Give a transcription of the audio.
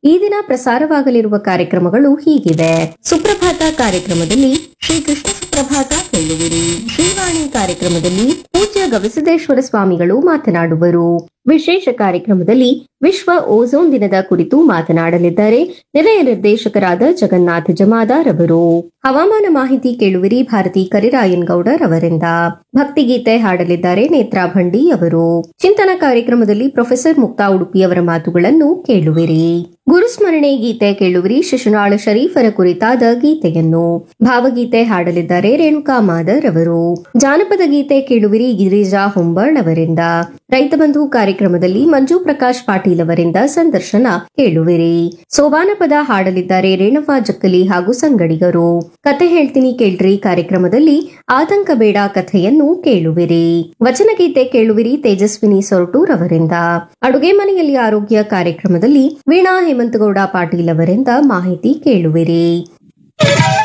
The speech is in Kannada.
ಈ ದಿನ ಪ್ರಸಾರವಾಗಲಿರುವ ಕಾರ್ಯಕ್ರಮಗಳು ಹೀಗಿವೆ ಸುಪ್ರಭಾತ ಕಾರ್ಯಕ್ರಮದಲ್ಲಿ ಶ್ರೀ ಕೃಷ್ಣ ಸುಪ್ರಭಾತ ಕೇಳುವಿರಿ ಶ್ರೀವಾಣಿ ಕಾರ್ಯಕ್ರಮದಲ್ಲಿ ಪೂಜ್ಯ ಗವಿಸಿದ್ದೇಶ್ವರ ಸ್ವಾಮಿಗಳು ಮಾತನಾಡುವರು ವಿಶೇಷ ಕಾರ್ಯಕ್ರಮದಲ್ಲಿ ವಿಶ್ವ ಓಝೋನ್ ದಿನದ ಕುರಿತು ಮಾತನಾಡಲಿದ್ದಾರೆ ನಿಲಯ ನಿರ್ದೇಶಕರಾದ ಜಗನ್ನಾಥ ಜಮಾದಾರ್ ಅವರು ಹವಾಮಾನ ಮಾಹಿತಿ ಕೇಳುವಿರಿ ಭಾರತಿ ಕರಿರಾಯನ್ ಗೌಡರ್ ಅವರಿಂದ ಭಕ್ತಿಗೀತೆ ಹಾಡಲಿದ್ದಾರೆ ನೇತ್ರಾ ಭಂಡಿ ಅವರು ಚಿಂತನ ಕಾರ್ಯಕ್ರಮದಲ್ಲಿ ಪ್ರೊಫೆಸರ್ ಮುಕ್ತಾ ಉಡುಪಿ ಅವರ ಮಾತುಗಳನ್ನು ಕೇಳುವಿರಿ ಗುರುಸ್ಮರಣೆ ಗೀತೆ ಕೇಳುವಿರಿ ಶಿಶುನಾಳ ಶರೀಫರ ಕುರಿತಾದ ಗೀತೆಯನ್ನು ಭಾವಗೀತೆ ಹಾಡಲಿದ್ದಾರೆ ರೇಣುಕಾ ಮಾದರ್ ಅವರು ಜಾನಪದ ಗೀತೆ ಕೇಳುವಿರಿ ಗಿರಿಜಾ ಹೊಂಬರ್ಡ್ ಅವರಿಂದ ರೈತ ಬಂಧು ಕಾರ್ಯಕ್ರಮದಲ್ಲಿ ಮಂಜು ಪ್ರಕಾಶ್ ಪಾಟೀಲ್ ಅವರಿಂದ ಸಂದರ್ಶನ ಕೇಳುವಿರಿ ಸೋಬಾನ ಪದ ಹಾಡಲಿದ್ದಾರೆ ರೇಣವ್ವ ಜಕ್ಕಲಿ ಹಾಗೂ ಸಂಗಡಿಗರು ಕತೆ ಹೇಳ್ತೀನಿ ಕೇಳ್ರಿ ಕಾರ್ಯಕ್ರಮದಲ್ಲಿ ಆತಂಕ ಬೇಡ ಕಥೆಯನ್ನು ಕೇಳುವಿರಿ ವಚನಗೀತೆ ಕೇಳುವಿರಿ ತೇಜಸ್ವಿನಿ ಸೊರಟೂರ್ ಅವರಿಂದ ಅಡುಗೆ ಮನೆಯಲ್ಲಿ ಆರೋಗ್ಯ ಕಾರ್ಯಕ್ರಮದಲ್ಲಿ ವೀಣಾ ಹೇಮಂತಗೌಡ ಪಾಟೀಲ್ ಅವರಿಂದ ಮಾಹಿತಿ ಕೇಳುವಿರಿ